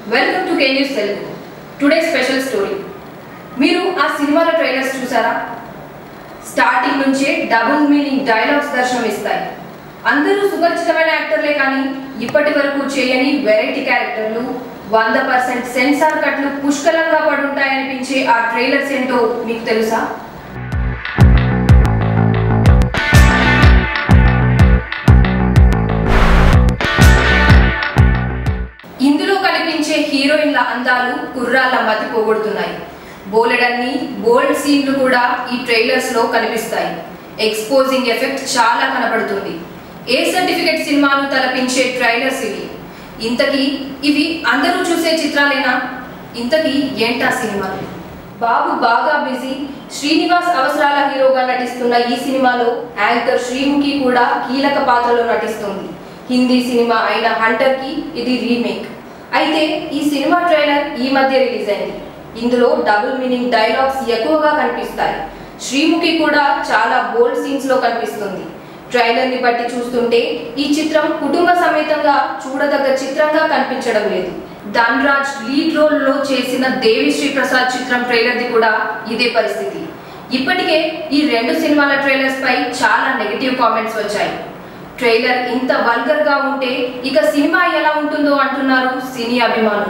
welcome to K news Telugu today special story మీరు ఆ సినిమాల ట్రైలర్స్ చూసారా స్టార్టింగ్ నుంచే డబుల్ మీనింగ్ డైలాగ్స్ దర్శనం ఇస్తాయి అందరూ సుపరిచితమైన యాక్టర్లే కానీ ఇప్పటి వరకు చేయని వెరైటీ క్యారెక్టర్లు వంద పర్సెంట్ సెన్సార్ కట్లు పుష్కలంగా పడుంటాయనిపించే ఆ ట్రైలర్స్ ఏంటో మీకు తెలుసా ఇందులో కనిపించే హీరోయిన్ల అందాలు కుర్రాళ్ళ మతి పోగొడుతున్నాయి బోలెడన్ని బోల్డ్ సీన్లు కూడా ఈ ట్రైలర్స్ లో కనిపిస్తాయి ఎక్స్పోజింగ్ ఎఫెక్ట్ చాలా కనబడుతుంది ఏ సర్టిఫికెట్ సినిమాను తలపించే ట్రైలర్స్ ఇవి ఇంతకీ ఇవి అందరూ చూసే చిత్రాలేనా ఇంతకీ ఏంటా సినిమాలు బాబు బాగా బిజీ శ్రీనివాస్ అవసరాల హీరోగా నటిస్తున్న ఈ సినిమాలో యాంకర్ శ్రీముఖి కూడా కీలక పాత్రలో నటిస్తుంది హిందీ సినిమా అయిన హంటర్ కి ఇది రీమేక్ అయితే ఈ సినిమా ట్రైలర్ ఈ మధ్య రిలీజ్ అయింది ఇందులో డబుల్ మీనింగ్ డైలాగ్స్ ఎక్కువగా కనిపిస్తాయి శ్రీముఖి కూడా చాలా బోల్డ్ సీన్స్ లో కనిపిస్తుంది ట్రైలర్ ని బట్టి చూస్తుంటే ఈ చిత్రం కుటుంబ సమేతంగా చూడదగ్గ చిత్రంగా కనిపించడం లేదు ధన్రాజ్ లీడ్ రోల్ లో చేసిన దేవి శ్రీ ప్రసాద్ చిత్రం ట్రైలర్ ది కూడా ఇదే పరిస్థితి ఇప్పటికే ఈ రెండు సినిమాల ట్రైలర్స్ పై చాలా నెగిటివ్ కామెంట్స్ వచ్చాయి ట్రైలర్ ఇంత వల్గర్ గా ఉంటే ఇక సినిమా ఎలా ఉంటుందో అంటున్నారు సినీ అభిమానులు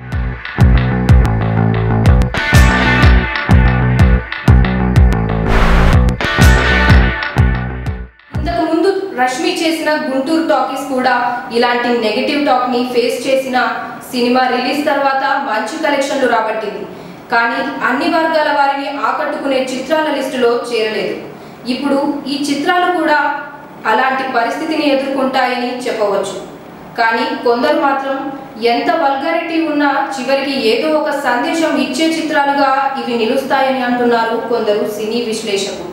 ఇంతకు ముందు రష్మి చేసిన గుంటూరు టాకీస్ కూడా ఇలాంటి నెగటివ్ టాక్ ని ఫేస్ చేసిన సినిమా రిలీజ్ తర్వాత మంచి కలెక్షన్లు రాబట్టింది కానీ అన్ని వర్గాల వారిని ఆకట్టుకునే చిత్రాల లిస్టులో చేరలేదు ఇప్పుడు ఈ చిత్రాలు కూడా అలాంటి పరిస్థితిని ఎదుర్కొంటాయని చెప్పవచ్చు కానీ కొందరు మాత్రం ఎంత వల్గారిటీ ఉన్నా చివరికి ఏదో ఒక సందేశం ఇచ్చే చిత్రాలుగా ఇవి నిలుస్తాయని అంటున్నారు కొందరు సినీ విశ్లేషకులు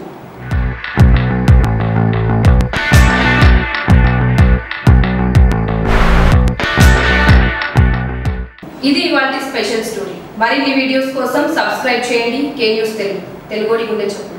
ఇది ఇవాళ స్పెషల్ స్టోరీ మరిన్ని వీడియోస్ కోసం సబ్స్క్రైబ్ చేయండి కే న్యూస్ తెలుగు తెలుగుడి గుండె చెప్పు